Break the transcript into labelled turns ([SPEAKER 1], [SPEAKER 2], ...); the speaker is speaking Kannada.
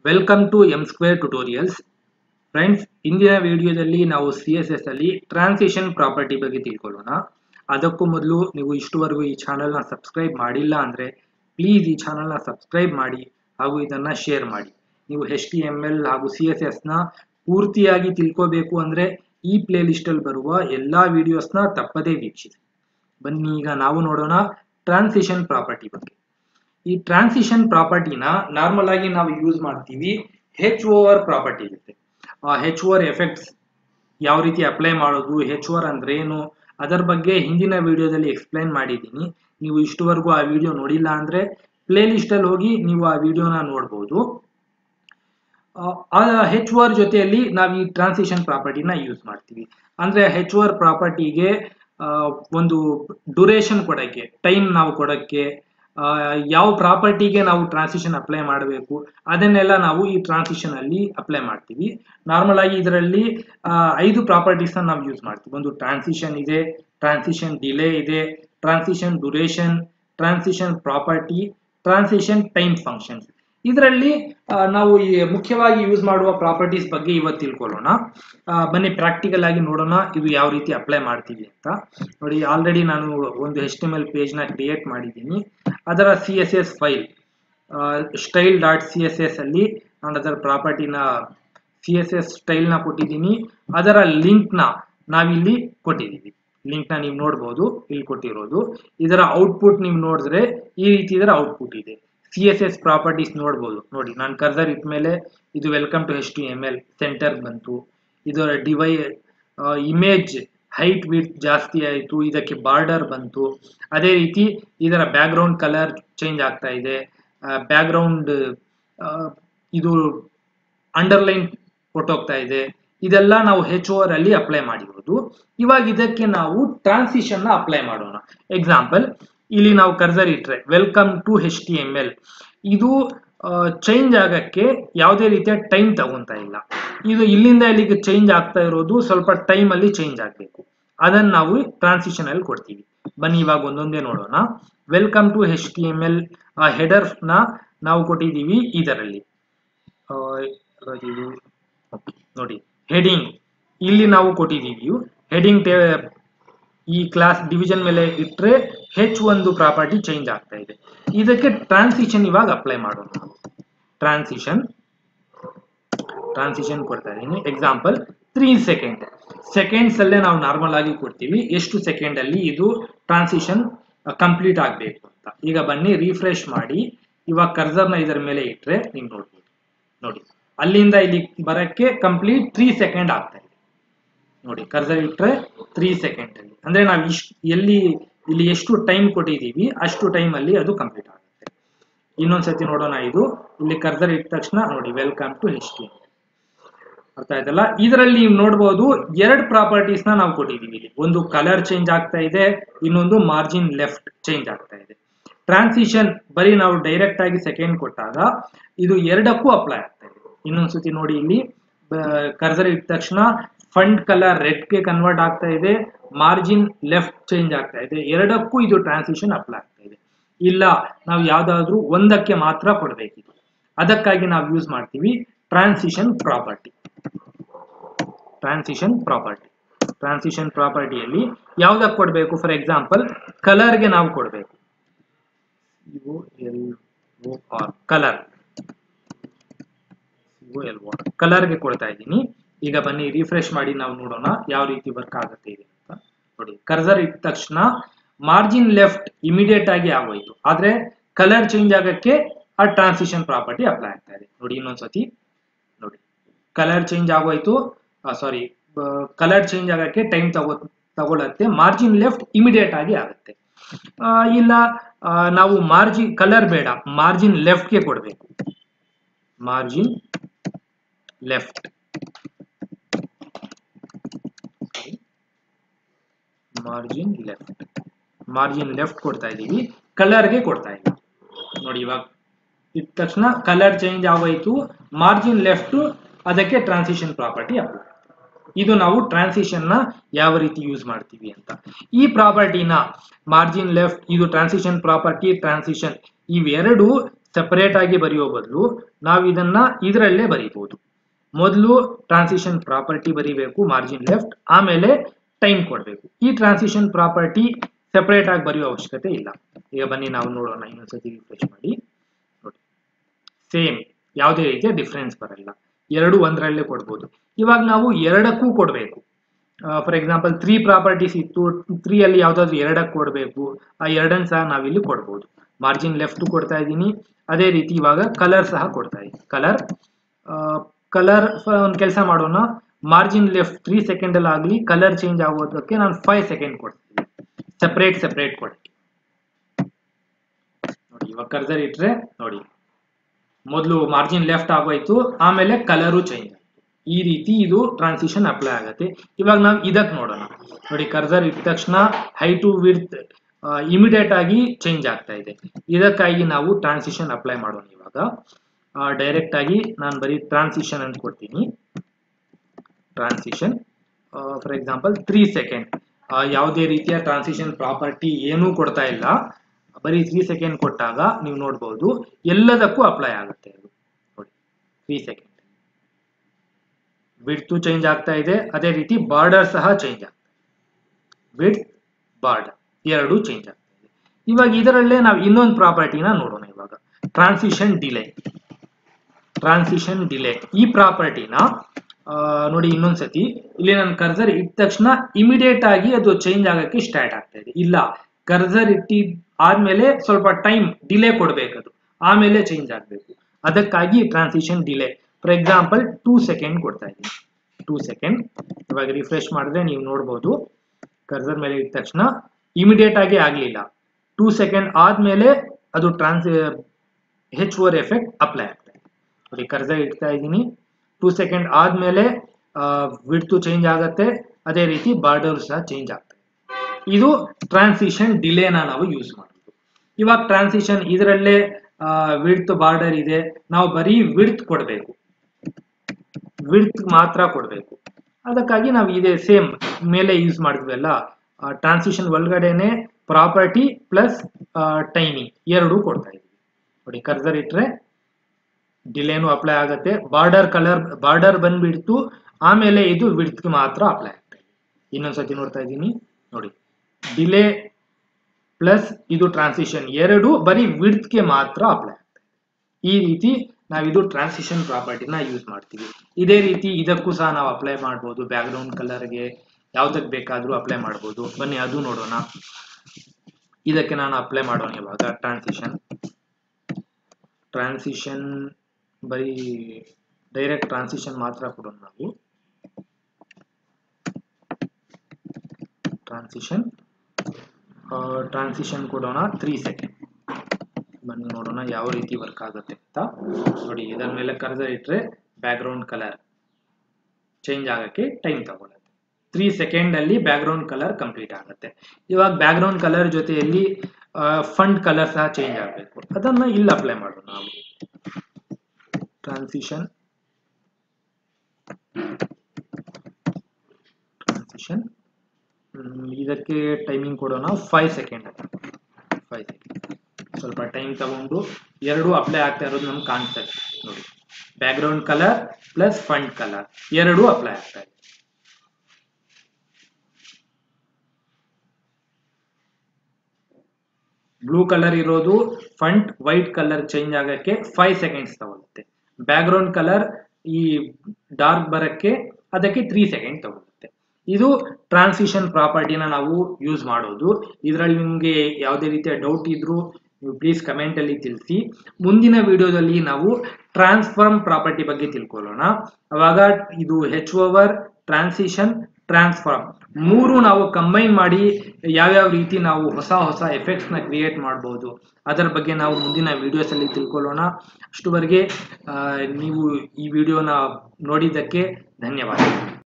[SPEAKER 1] welcome to M square tutorials friends ಇಂದಿನ ವಿಡಿಯೋದಲ್ಲಿ ನಾವು ಸಿ ಎಸ್ ಎಸ್ ಅಲ್ಲಿ ಟ್ರಾನ್ಸಿಷನ್ ಪ್ರಾಪರ್ಟಿ ಬಗ್ಗೆ ತಿಳ್ಕೊಳ್ಳೋಣ ಅದಕ್ಕೂ ಮೊದಲು ನೀವು ಇಷ್ಟುವರೆಗೂ ಈ ಚಾನಲ್ನ ಸಬ್ಸ್ಕ್ರೈಬ್ ಮಾಡಿಲ್ಲ ಅಂದರೆ ಪ್ಲೀಸ್ ಈ ಚಾನಲ್ನ ಸಬ್ಸ್ಕ್ರೈಬ್ ಮಾಡಿ ಹಾಗೂ ಇದನ್ನು ಶೇರ್ ಮಾಡಿ ನೀವು ಎಚ್ ಟಿ ಎಮ್ ಎಲ್ ಹಾಗೂ ಸಿ ಎಸ್ ಎಸ್ನ ಪೂರ್ತಿಯಾಗಿ ತಿಳ್ಕೋಬೇಕು ಅಂದರೆ ಈ ಪ್ಲೇ ಲಿಸ್ಟಲ್ಲಿ ಬರುವ ಎಲ್ಲ ವಿಡಿಯೋಸ್ನ ತಪ್ಪದೇ ವೀಕ್ಷಿಸಿ ಬನ್ನಿ ಈಗ ನಾವು ನೋಡೋಣ ಟ್ರಾನ್ಸಿಷನ್ ಪ್ರಾಪರ್ಟಿ ಬಗ್ಗೆ ಈ ಟ್ರಾನ್ಸಿಷನ್ ಪ್ರಾಪರ್ಟಿನ ನಾರ್ಮಲ್ ಆಗಿ ನಾವು ಯೂಸ್ ಮಾಡ್ತೀವಿ ಹೆಚ್ ಓವರ್ ಪ್ರಾಪರ್ಟಿ ಇರುತ್ತೆ ಆ ಹೆಚ್ ಓವರ್ ಎಫೆಕ್ಟ್ಸ್ ಯಾವ ರೀತಿ ಅಪ್ಲೈ ಮಾಡೋದು ಹೆಚ್ ಓವರ್ ಅಂದ್ರೆ ಏನು ಅದರ ಬಗ್ಗೆ ಹಿಂದಿನ ವಿಡಿಯೋದಲ್ಲಿ ಎಕ್ಸ್ಪ್ಲೈನ್ ಮಾಡಿದ್ದೀನಿ ನೀವು ಇಷ್ಟುವರೆಗೂ ಆ ವಿಡಿಯೋ ನೋಡಿಲ್ಲ ಅಂದ್ರೆ ಪ್ಲೇ ಲಿಸ್ಟಲ್ಲಿ ಹೋಗಿ ನೀವು ಆ ವಿಡಿಯೋನ ನೋಡ್ಬೋದು ಆ ಹೆಚ್ ಓವರ್ ಜೊತೆಯಲ್ಲಿ ನಾವು ಈ ಟ್ರಾನ್ಸಿಷನ್ ಪ್ರಾಪರ್ಟಿನ ಯೂಸ್ ಮಾಡ್ತೀವಿ ಅಂದ್ರೆ ಹೆಚ್ ಓವರ್ ಪ್ರಾಪರ್ಟಿಗೆ ಒಂದು ಡ್ಯೂರೇಷನ್ ಕೊಡಕ್ಕೆ ಟೈಮ್ ನಾವು ಕೊಡಕ್ಕೆ ಯಾವ ಪ್ರಾಪರ್ಟಿಗೆ ನಾವು ಟ್ರಾನ್ಸಿಷನ್ ಅಪ್ಲೈ ಮಾಡಬೇಕು ಅದನ್ನೆಲ್ಲ ನಾವು ಈ ಟ್ರಾನ್ಸಿಷನ್ ಅಲ್ಲಿ ಅಪ್ಲೈ ಮಾಡ್ತೀವಿ ನಾರ್ಮಲ್ ಆಗಿ ಇದರಲ್ಲಿ ಐದು ಪ್ರಾಪರ್ಟೀಸ್ನ ನಾವು ಯೂಸ್ ಮಾಡ್ತೀವಿ ಒಂದು ಟ್ರಾನ್ಸಿಷನ್ ಇದೆ ಟ್ರಾನ್ಸಿಷನ್ ಡಿಲೇ ಇದೆ transition duration transition property transition time functions ಇದರಲ್ಲಿ ನಾವು ಈ ಮುಖ್ಯವಾಗಿ ಯೂಸ್ ಮಾಡುವ ಪ್ರಾಪರ್ಟೀಸ್ ಬಗ್ಗೆ ಇವತ್ತು ತಿಳ್ಕೊಳ್ಳೋಣ ಬನ್ನಿ ಪ್ರಾಕ್ಟಿಕಲ್ ಆಗಿ ನೋಡೋಣ ಇದು ಯಾವ ರೀತಿ ಅಪ್ಲೈ ಮಾಡ್ತೀವಿ ಅಂತ ನೋಡಿ ಆಲ್ರೆಡಿ ನಾನು ಒಂದು ಎಚ್ ಟಿ ಎಮ್ ಎಲ್ ಪೇಜ್ನ ಕ್ರಿಯೇಟ್ ಮಾಡಿದ್ದೀನಿ ಅದರ C S S file style dot C S S ಅಲ್ಲಿ ನಾನು ಅದರ ಪ್ರಾಪರ್ಟಿನ ಸಿ ಎಸ್ ಎಸ್ ಸ್ಟೈಲ್ನ ಕೊಟ್ಟಿದ್ದೀನಿ ಅದರ ಲಿಂಕ್ನ ನಾವಿಲ್ಲಿ ಕೊಟ್ಟಿದ್ದೀವಿ ಲಿಂಕ್ನ ನೀವು ನೋಡ್ಬೋದು ಇಲ್ಲಿ ಕೊಟ್ಟಿರೋದು ಇದರ ಔಟ್ಪುಟ್ ನೀವು ನೋಡಿದ್ರೆ ಈ ರೀತಿ ಇದರ ಔಟ್ಪುಟ್ ಇದೆ ಸಿ ಎಸ್ ಎಸ್ ಪ್ರಾಪರ್ಟೀಸ್ ನೋಡ್ಬೋದು ನೋಡಿ ನಾನು ಕರ್ಸರ್ ಇಟ್ಟ ಮೇಲೆ ಇದು welcome to H T M L center ಬಂತು ಇದರ ಡಿವೈ ಇಮೇಜ್ ಹೈಟ್ ವಿತ್ ಜಾಸ್ತಿ ಆಯಿತು ಇದಕ್ಕೆ ಬಾರ್ಡರ್ ಬಂತು ಅದೇ ರೀತಿ ಇದರ ಬ್ಯಾಕ್ಗ್ರೌಂಡ್ ಕಲರ್ ಚೇಂಜ್ ಆಗ್ತಾ ಇದೆ ಬ್ಯಾಕ್ಗ್ರೌಂಡ್ ಇದು ಅಂಡರ್ಲೈನ್ ಹೊಟ್ಟೋಗ್ತಾ ಇದೆ ಇದೆಲ್ಲ ನಾವು ಹೆಚ್ ಓವರ್ ಅಲ್ಲಿ ಅಪ್ಲೈ ಮಾಡಿರೋದು ಇವಾಗ ಇದಕ್ಕೆ ನಾವು ಟ್ರಾನ್ಸಿಷನ್ ನ ಅಪ್ಲೈ ಮಾಡೋಣ ಎಕ್ಸಾಂಪಲ್ ಇಲ್ಲಿ ನಾವು ಕರ್ಸರ್ ಇಟ್ರೆ welcome to H T M L ಇದು ಚೇಂಜ್ ಆಗಕ್ಕೆ ಯಾವುದೇ ರೀತಿಯ ಟೈಮ್ ತಗೊಂತಾ ಇಲ್ಲ ಇದು ಇಲ್ಲಿಂದ ಇಲ್ಲಿಗೆ ಚೇಂಜ್ ಆಗ್ತಾ ಇರೋದು ಸ್ವಲ್ಪ ಟೈಮ್ ಅಲ್ಲಿ ಚೇಂಜ್ ಆಗಬೇಕು ಅದನ್ನ ನಾವು ಟ್ರಾನ್ಸಿಷನ್ ಅಲ್ಲಿ ಕೊಡ್ತೀವಿ ಬನ್ನಿ ಇವಾಗ ಒಂದೊಂದೇ ನೋಡೋಣ welcome to H T M L header ನ ನಾವು ಕೊಟ್ಟಿದ್ದೀವಿ ಇದರಲ್ಲಿ ನೋಡಿ ಹೆಡಿಂಗ್ ಇಲ್ಲಿ ನಾವು ಕೊಟ್ಟಿದ್ದೀವಿ ಹೆಡಿಂಗ್ ಈ ಕ್ಲಾಸ್ ಡಿವಿಷನ್ ಮೇಲೆ ಇಟ್ಟರೆ ಹೆಚ್ ಒಂದು ಪ್ರಾಪರ್ಟಿ ಚೇಂಜ್ ಆಗ್ತಾ ಇದೆ ಇದಕ್ಕೆ ಟ್ರಾನ್ಸಿಷನ್ ಇವಾಗ ಅಪ್ಲೈ ಮಾಡೋಣ ಟ್ರಾನ್ಸಿಷನ್ ಟ್ರಾನ್ಸಿಷನ್ ಕೊಡ್ತಾ ಇದ್ದೀನಿ ಎಕ್ಸಾಂಪಲ್ ತ್ರೀ ಸೆಕೆಂಡ್ ಸೆಕೆಂಡ್ಸ್ ಅಲ್ಲೇ ನಾವು ನಾರ್ಮಲ್ ಆಗಿ ಕೊಡ್ತೀವಿ ಎಷ್ಟು ಸೆಕೆಂಡ್ ಅಲ್ಲಿ ಇದು ಟ್ರಾನ್ಸಿಷನ್ ಕಂಪ್ಲೀಟ್ ಆಗಬೇಕು ಅಂತ ಈಗ ಬನ್ನಿ ರಿಫ್ರೆಶ್ ಮಾಡಿ ಇವಾಗ ಕರ್ಸರ್ನ ಇದರ ಮೇಲೆ ಇಟ್ಟರೆ ನೀವು ನೋಡ್ಬೋದು ನೋಡಿ ಅಲ್ಲಿಂದ ಇಲ್ಲಿ ಬರಕ್ಕೆ ಕಂಪ್ಲೀಟ್ ತ್ರೀ ಸೆಕೆಂಡ್ ಆಗ್ತಾ ಇದೆ ನೋಡಿ ಕರ್ಸರ್ ಇಟ್ಟರೆ ತ್ರೀ ಸೆಕೆಂಡ್ ಅಲ್ಲಿ ಅಂದ್ರೆ ನಾವು ಇಷ್ಟು ಎಲ್ಲಿ ಇಲ್ಲಿ ಎಷ್ಟು ಟೈಮ್ ಕೊಟ್ಟಿದ್ದೀವಿ ಅಷ್ಟು ಟೈಮ್ ಅಲ್ಲಿ ಅದು ಕಂಪ್ಲೀಟ್ ಆಗುತ್ತೆ ಇನ್ನೊಂದ್ಸತಿ ನೋಡೋಣ ಇದು ಇಲ್ಲಿ ಕರ್ಸರ್ ಇಟ್ಟ ತಕ್ಷಣ ನೋಡಿ ವೆಲ್ಕಮ್ ಟು ಎಚ್ ಟಿ ಅರ್ಥ ಆಯ್ತಲ್ಲ ಇದರಲ್ಲಿ ನೀವು ನೋಡ್ಬೋದು ಎರಡು ಪ್ರಾಪರ್ಟೀಸ್ ನ ನಾವು ಕೊಟ್ಟಿದ್ದೀವಿ ಇಲ್ಲಿ ಒಂದು ಕಲರ್ ಚೇಂಜ್ ಆಗ್ತಾ ಇದೆ ಇನ್ನೊಂದು ಮಾರ್ಜಿನ್ ಲೆಫ್ಟ್ ಚೇಂಜ್ ಆಗ್ತಾ ಇದೆ ಟ್ರಾನ್ಸಿಷನ್ ಬರೀ ನಾವು ಡೈರೆಕ್ಟ್ ಆಗಿ ಸೆಕೆಂಡ್ ಕೊಟ್ಟಾಗ ಇದು ಎರಡಕ್ಕೂ ಅಪ್ಲೈ ಆಗ್ತಾ ಇದೆ ಇನ್ನೊಂದ್ಸತಿ ನೋಡಿ ಇಲ್ಲಿ ಕರ್ಸರ್ ಇಟ್ಟ ತಕ್ಷಣ ಫಂಡ್ ಕಲರ್ ರೆಡ್ಗೆ ಕನ್ವರ್ಟ್ ಆಗ್ತಾ ಇದೆ ಮಾರ್ಜಿನ್ ಲೆಫ್ಟ್ ಚೇಂಜ್ ಆಗ್ತಾ ಇದೆ ಎರಡಕ್ಕೂ ಇದು ಟ್ರಾನ್ಸಿಷನ್ ಅಪ್ಲೈ ಆಗ್ತಾ ಇದೆ ಇಲ್ಲ ನಾವು ಯಾವ್ದಾದ್ರು ಒಂದಕ್ಕೆ ಮಾತ್ರ ಕೊಡಬೇಕಿದು ಅದಕ್ಕಾಗಿ ನಾವು ಯೂಸ್ ಮಾಡ್ತೀವಿ transition property transition property transition ಪ್ರಾಪರ್ಟಿಯಲ್ಲಿ ಯಾವ್ದಕ್ಕೆ ಕೊಡಬೇಕು ಫಾರ್ ಎಕ್ಸಾಂಪಲ್ ಕಲರ್ಗೆ ನಾವು ಕೊಡಬೇಕು ಕಲರ್ ಕಲರ್ಗೆ ಕೊಡ್ತಾ ಇದ್ದೀನಿ ಈಗ ಬನ್ನಿ ರಿಫ್ರೆಶ್ ಮಾಡಿ ನಾವು ನೋಡೋಣ ಯಾವ ರೀತಿ ವರ್ಕ್ ಆಗುತ್ತೆ ಇದೆ ಅಂತ ನೋಡಿ ಕರ್ಸರ್ ಇಟ್ಟ ತಕ್ಷಣ ಮಾರ್ಜಿನ್ ಲೆಫ್ಟ್ ಇಮಿಡಿಯೇಟ್ ಆಗಿ ಆಗೋಯ್ತು ಆದ್ರೆ ಕಲರ್ ಚೇಂಜ್ ಆಗಕ್ಕೆ ಆ ಟ್ರಾನ್ಸಿಷನ್ ಪ್ರಾಪರ್ಟಿ ಅಪ್ಲೈ ಆಗ್ತಾ ಇದೆ ನೋಡಿ ಇನ್ನೊಂದ್ಸತಿ ನೋಡಿ ಕಲರ್ ಚೇಂಜ್ ಆಗೋಯ್ತು ಸಾರಿ ಕಲರ್ ಚೇಂಜ್ ಆಗಕ್ಕೆ ಟೈಮ್ ತಗೋ ತಗೊಳತ್ತೆ ಮಾರ್ಜಿನ್ ಲೆಫ್ಟ್ ಇಮಿಡಿಯೇಟ್ ಆಗಿ ಆಗುತ್ತೆ ಇಲ್ಲ ನಾವು ಮಾರ್ಜಿನ್ ಕಲರ್ ಬೇಡ ಮಾರ್ಜಿನ್ ಲೆಫ್ಟ್ಗೆ ಕೊಡಬೇಕು margin left margin left margin left ಕೊಡ್ತಾ ಇದ್ದೀವಿ ಕಲರ್ಗೆ ಕೊಡ್ತಾ ಇಲ್ಲ ನೋಡಿ ಇವಾಗ ಇಟ್ಟ ತಕ್ಷಣ ಕಲರ್ ಚೇಂಜ್ ಆಗೋಯ್ತು ಮಾರ್ಜಿನ್ ಲೆಫ್ಟ್ ಅದಕ್ಕೆ ಟ್ರಾನ್ಸಿಷನ್ ಪ್ರಾಪರ್ಟಿ ಅಪ್ಲೈ ಇದು ನಾವು ಟ್ರಾನ್ಸಿಷನ್ ನ ಯಾವ ರೀತಿ ಯೂಸ್ ಮಾಡ್ತೀವಿ ಅಂತ ಈ ಪ್ರಾಪರ್ಟಿನ ಮಾರ್ಜಿನ್ ಲೆಫ್ಟ್ ಇದು ಟ್ರಾನ್ಸಿಷನ್ ಪ್ರಾಪರ್ಟಿ ಟ್ರಾನ್ಸಿಷನ್ ಇವೆರಡು ಸೆಪರೇಟ್ ಆಗಿ ಬರೆಯೋ ಬದಲು ನಾವು ಇದನ್ನ ಇದರಲ್ಲೇ ಬರೀಬಹುದು ಮೊದಲು ಟ್ರಾನ್ಸಿಷನ್ ಪ್ರಾಪರ್ಟಿ ಬರೀಬೇಕು ಮಾರ್ಜಿನ್ ಲೆಫ್ಟ್ ಆಮೇಲೆ ಟೈಮ್ ಕೊಡಬೇಕು ಈ ಟ್ರಾನ್ಸಿಷನ್ ಪ್ರಾಪರ್ಟಿ ಸೆಪರೇಟ್ ಆಗಿ ಬರೆಯೋ ಅವಶ್ಯಕತೆ ಇಲ್ಲ ಈಗ ಬನ್ನಿ ನಾವು ನೋಡೋಣ ಇನ್ನೊಂದ್ಸತಿ ರಿಫ್ರೆಶ್ ಮಾಡಿ ನೋಡಿ ಸೇಮ್ ಯಾವುದೇ ರೀತಿಯ ಡಿಫ್ರೆನ್ಸ್ ಬರಲ್ಲ ಎರಡು ಒಂದರಲ್ಲೇ ಕೊಡ್ಬೋದು ಇವಾಗ ನಾವು ಎರಡಕ್ಕೂ ಕೊಡಬೇಕು ಫಾರ್ ಎಕ್ಸಾಂಪಲ್ ತ್ರೀ ಪ್ರಾಪರ್ಟೀಸ್ ಇತ್ತು ತ್ರೀ ಅಲ್ಲಿ ಯಾವ್ದಾದ್ರು ಎರಡಕ್ಕೆ ಕೊಡಬೇಕು ಆ ಎರಡನ್ನು ಸಹ ನಾವಿಲ್ಲಿ ಕೊಡ್ಬೋದು ಮಾರ್ಜಿನ್ ಲೆಫ್ಟ್ ಕೊಡ್ತಾ ಇದ್ದೀನಿ ಅದೇ ರೀತಿ ಇವಾಗ ಕಲರ್ ಸಹ ಕೊಡ್ತಾ ಇದ್ದೀನಿ ಕಲರ್ ಕಲರ್ ಒಂದು ಕೆಲಸ ಮಾಡೋಣ ಮಾರ್ಜಿನ್ ಲೆಫ್ಟ್ ತ್ರೀ ಸೆಕೆಂಡ್ ಅಲ್ಲಿ ಆಗಲಿ ಕಲರ್ ಚೇಂಜ್ ಆಗೋದಕ್ಕೆ ನಾನು ಫೈವ್ ಸೆಕೆಂಡ್ ಕೊಡ್ತೀನಿ ಸೆಪರೇಟ್ ಸೆಪರೇಟ್ ಕೊಡಕ್ಕೆ ನೋಡಿ ಇವಾಗ ಕರ್ಸರ್ ಇಟ್ರೆ ನೋಡಿ ಮೊದಲು ಮಾರ್ಜಿನ್ ಲೆಫ್ಟ್ ಆಗೋಯ್ತು ಆಮೇಲೆ ಕಲರು ಚೇಂಜ್ ಆಯ್ತು ಈ ರೀತಿ ಇದು ಟ್ರಾನ್ಸಿಷನ್ ಅಪ್ಲೈ ಆಗುತ್ತೆ ಇವಾಗ ನಾವು ಇದಕ್ಕೆ ನೋಡೋಣ ನೋಡಿ ಕರ್ಸರ್ ಇಟ್ಟ ತಕ್ಷಣ ಹೈ ಟು ವಿಡ್ತ್ ಇಮಿಡಿಯೇಟ್ ಆಗಿ ಚೇಂಜ್ ಆಗ್ತಾ ಇದೆ ಇದಕ್ಕಾಗಿ ನಾವು ಟ್ರಾನ್ಸಿಷನ್ ಅಪ್ಲೈ ಮಾಡೋಣ ಇವಾಗ ಡೈರೆಕ್ಟ್ ಆಗಿ ನಾನು ಬರೀ ಟ್ರಾನ್ಸಿಷನ್ ಅಂತ ಕೊಡ್ತೀನಿ transition for example three second ಯಾವುದೇ ರೀತಿಯ ಟ್ರಾನ್ಸಿಷನ್ ಪ್ರಾಪರ್ಟಿ ಏನೂ ಕೊಡ್ತಾ ಇಲ್ಲ ಬರೀ ತ್ರೀ ಸೆಕೆಂಡ್ ಕೊಟ್ಟಾಗ ನೀವು ನೋಡ್ಬೋದು ಎಲ್ಲದಕ್ಕೂ ಅಪ್ಲೈ ಆಗುತ್ತೆ ಅದು ನೋಡಿ ತ್ರೀ ಸೆಕೆಂಡ್ ವಿಡ್ತು ಚೇಂಜ್ ಆಗ್ತಾ ಇದೆ ಅದೇ ರೀತಿ ಬಾರ್ಡರ್ ಸಹ ಚೇಂಜ್ ಆಗ್ತಾ ಇದೆ ವಿಡ್ ಬಾರ್ಡರ್ ಎರಡು ಚೇಂಜ್ ಆಗ್ತಾ ಇದೆ ಇವಾಗ ಇದರಲ್ಲೇ ನಾವು ಇನ್ನೊಂದು ಪ್ರಾಪರ್ಟಿನ ನೋಡೋಣ ಇವಾಗ ಟ್ರಾನ್ಸಿಷನ್ ಡಿಲೇ ಟ್ರಾನ್ಸಿಷನ್ ಡಿಲೇ ಈ ಪ್ರಾಪರ್ಟಿನ ನೋಡಿ ಇನ್ನೊಂದ್ಸತಿ ಇಲ್ಲಿ ನನ್ನ ಕರ್ಸರ್ ಇಟ್ಟ ತಕ್ಷಣ ಇಮಿಡಿಯೇಟ್ ಆಗಿ ಅದು ಚೇಂಜ್ ಆಗಕ್ಕೆ ಸ್ಟಾರ್ಟ್ ಆಗ್ತಾ ಇದೆ ಇಲ್ಲ ಕರ್ಸರ್ ಇಟ್ಟಿದ್ ಆದ್ಮೇಲೆ ಸ್ವಲ್ಪ ಟೈಮ್ ಡಿಲೇ ಕೊಡ್ಬೇಕದು ಆಮೇಲೆ ಚೇಂಜ್ ಆಗಬೇಕು ಅದಕ್ಕಾಗಿ transition delay for example two second ಕೊಡ್ತಾ ಇದ್ದೀನಿ ಟೂ ಸೆಕೆಂಡ್ ಇವಾಗ ರಿಫ್ರೆಶ್ ಮಾಡಿದ್ರೆ ನೀವು ನೋಡ್ಬೋದು ಕರ್ಸರ್ ಮೇಲೆ ಇಟ್ಟ ತಕ್ಷಣ ಇಮಿಡಿಯೇಟ್ ಆಗಿ ಆಗಲಿಲ್ಲ ಟೂ ಸೆಕೆಂಡ್ ಆದ್ಮೇಲೆ ಅದು ಟ್ರಾನ್ಸ್ ಹೆಚ್ ಓರ್ ಎಫೆಕ್ಟ್ ಅಪ್ಲೈ ಆಗ್ತಾ ಇದೆ ನೋಡಿ ಕರ್ಸರ್ ಇಡ್ತಾ ಇದ್ದೀನಿ ಟೂ ಸೆಕೆಂಡ್ ಆದ್ಮೇಲೆ ವಿಡ್ತು ಚೇಂಜ್ ಆಗುತ್ತೆ ಅದೇ ರೀತಿ ಬಾರ್ಡರ್ ಸಹ ಚೇಂಜ್ ಆಗ್ತದೆ ಇದು ಟ್ರಾನ್ಸಿಷನ್ ಡಿಲೇನ ನಾವು ಯೂಸ್ ಮಾಡೋದು ಇವಾಗ ಟ್ರಾನ್ಸಿಷನ್ ಇದರಲ್ಲೇ ವಿಡ್ತ್ ಬಾರ್ಡರ್ ಇದೆ ನಾವು ಬರೀ ವಿಡ್ತ್ ಕೊಡಬೇಕು ವಿಡ್ತ್ ಮಾತ್ರ ಕೊಡಬೇಕು ಅದಕ್ಕಾಗಿ ನಾವು ಇದೇ ಸೇಮ್ ಮೇಲೆ ಯೂಸ್ ಮಾಡಿದ್ವಲ್ಲ ಟ್ರಾನ್ಸಿಷನ್ ಒಳಗಡೆನೆ ಪ್ರಾಪರ್ಟಿ ಪ್ಲಸ್ ಟೈಮಿಂಗ್ ಎರಡೂ ಕೊಡ್ತಾ ಇದ್ವಿ ನೋಡಿ ಕರ್ಸರ್ ಇಟ್ರೆ ಡಿಲೇನು ಅಪ್ಲೈ ಆಗುತ್ತೆ ಬಾರ್ಡರ್ ಕಲರ್ ಬಾರ್ಡರ್ ಬಂದ್ಬಿಡ್ತು ಆಮೇಲೆ ಇದು ವಿಡ್ತ್ಗೆ ಮಾತ್ರ ಅಪ್ಲೈ ಆಗ್ತದೆ ಇನ್ನೊಂದ್ಸತಿ ನೋಡ್ತಾ ಇದ್ದೀನಿ ನೋಡಿ ಡಿಲೇ ಪ್ಲಸ್ ಇದು ಟ್ರಾನ್ಸಿಷನ್ ಎರಡು ಬರೀ ವಿಡ್ತ್ಗೆ ಮಾತ್ರ ಅಪ್ಲೈ ಆಗ್ತದೆ ಈ ರೀತಿ ನಾವಿದು ಟ್ರಾನ್ಸಿಷನ್ ಪ್ರಾಪರ್ಟಿನ ಯೂಸ್ ಮಾಡ್ತೀವಿ ಇದೇ ರೀತಿ ಇದಕ್ಕೂ ಸಹ ನಾವು ಅಪ್ಲೈ ಮಾಡ್ಬೋದು ಬ್ಯಾಕ್ಗ್ರೌಂಡ್ ಕಲರ್ಗೆ ಯಾವ್ದಕ್ಕೆ ಬೇಕಾದರೂ ಅಪ್ಲೈ ಮಾಡ್ಬೋದು ಬನ್ನಿ ಅದು ನೋಡೋಣ ಇದಕ್ಕೆ ನಾನು ಅಪ್ಲೈ ಮಾಡೋಣ ಇವಾಗ ಟ್ರಾನ್ಸಿಷನ್ ಟ್ರಾನ್ಸಿಷನ್ ಬರೀ ಡೈರೆಕ್ಟ್ ಟ್ರಾನ್ಸಿಷನ್ ಮಾತ್ರ ಕೊಡೋಣ ನಾವು ಟ್ರಾನ್ಸಿಷನ್ ಟ್ರಾನ್ಸಿಷನ್ ಕೊಡೋಣ ತ್ರೀ ಸೆಕೆಂಡ್ ಬನ್ನಿ ನೋಡೋಣ ಯಾವ ರೀತಿ ವರ್ಕ್ ಆಗುತ್ತೆ ಅಂತ ನೋಡಿ ಇದರ ಮೇಲೆ ಕರ್ಸರ್ ಇಟ್ರೆ ಬ್ಯಾಕ್ಗ್ರೌಂಡ್ ಕಲರ್ ಚೇಂಜ್ ಆಗಕ್ಕೆ ಟೈಮ್ ತಗೊಳುತ್ತೆ ತ್ರೀ ಸೆಕೆಂಡ್ ಅಲ್ಲಿ ಬ್ಯಾಕ್ಗ್ರೌಂಡ್ ಕಲರ್ ಕಂಪ್ಲೀಟ್ ಆಗುತ್ತೆ ಇವಾಗ ಬ್ಯಾಕ್ಗ್ರೌಂಡ್ ಕಲರ್ ಜೊತೆಯಲ್ಲಿ ಫಂಡ್ ಕಲರ್ ಸಹ ಚೇಂಜ್ ಆಗಬೇಕು ಅದನ್ನ ಇಲ್ಲಿ ಅಪ್ಲೈ ಮಾಡೋಣ ನಾವು ಟ್ರಾನ್ಸಿಷನ್ ಟ್ರಾನ್ಸಿಷನ್ ಇದಕ್ಕೆ ಟೈಮಿಂಗ್ ಕೊಡೋಣ ಫೈವ್ ಸೆಕೆಂಡ್ ಫೈವ್ ಸೆಕೆಂಡ್ ಸ್ವಲ್ಪ ಟೈಮ್ ತಗೊಂಡು ಎರಡು ಅಪ್ಲೈ ಆಗ್ತಾ ಇರೋದು ನಮ್ಗೆ ಕಾಣಿಸ್ತಾ ಇದೆ ನೋಡಿ background colour plus font colour ಎರಡು ಅಪ್ಲೈ ಆಗ್ತಾ ಇದೆ ಬ್ಲೂ ಕಲರ್ ಇರೋದು ಫಂಟ್ ವೈಟ್ ಕಲರ್ ಚೇಂಜ್ ಆಗಕ್ಕೆ ಫೈವ್ ಸೆಕೆಂಡ್ಸ್ ತಗೊಳುತ್ತೆ ಬ್ಯಾಕ್ಗ್ರೌಂಡ್ ಕಲರ್ ಈ ಡಾರ್ಕ್ ಬರಕ್ಕೆ ಅದಕ್ಕೆ ತ್ರೀ ಸೆಕೆಂಡ್ ತಗೊಳುತ್ತೆ ಇದು ಟ್ರಾನ್ಸಿಷನ್ ಪ್ರಾಪರ್ಟಿನ ನಾವು ಯೂಸ್ ಮಾಡೋದು ಇದರಲ್ಲಿ ನಿಮಗೆ ಯಾವುದೇ ರೀತಿಯ ಡೌಟ್ ಇದ್ರೂ ನೀವು ಪ್ಲೀಸ್ ಕಮೆಂಟ್ ಅಲ್ಲಿ ತಿಳಿಸಿ ಮುಂದಿನ ವಿಡಿಯೋದಲ್ಲಿ ನಾವು ಟ್ರಾನ್ಸ್ಫಾರ್ಮ್ ಪ್ರಾಪರ್ಟಿ ಬಗ್ಗೆ ತಿಳ್ಕೊಳ್ಳೋಣ ಅವಾಗ ಇದು ಹೆಚ್ ಓವರ್ ಟ್ರಾನ್ಸಿಷನ್ ಟ್ರಾನ್ಸ್ಫಾರ್ಮ್ ಮೂರು ನಾವು ಕಂಬೈನ್ ಮಾಡಿ ಯಾವ್ಯಾವ ರೀತಿ ನಾವು ಹೊಸ ಹೊಸ ಎಫೆಕ್ಟ್ಸ್ ನ ಕ್ರಿಯೇಟ್ ಮಾಡಬಹುದು ಅದರ ಬಗ್ಗೆ ನಾವು ಮುಂದಿನ ವಿಡಿಯೋಸ್ ಅಲ್ಲಿ ತಿಳ್ಕೊಳ್ಳೋಣ ಅಷ್ಟುವರೆಗೆ ನೀವು ಈ ವಿಡಿಯೋನ ನೋಡಿದ್ದಕ್ಕೆ ಧನ್ಯವಾದ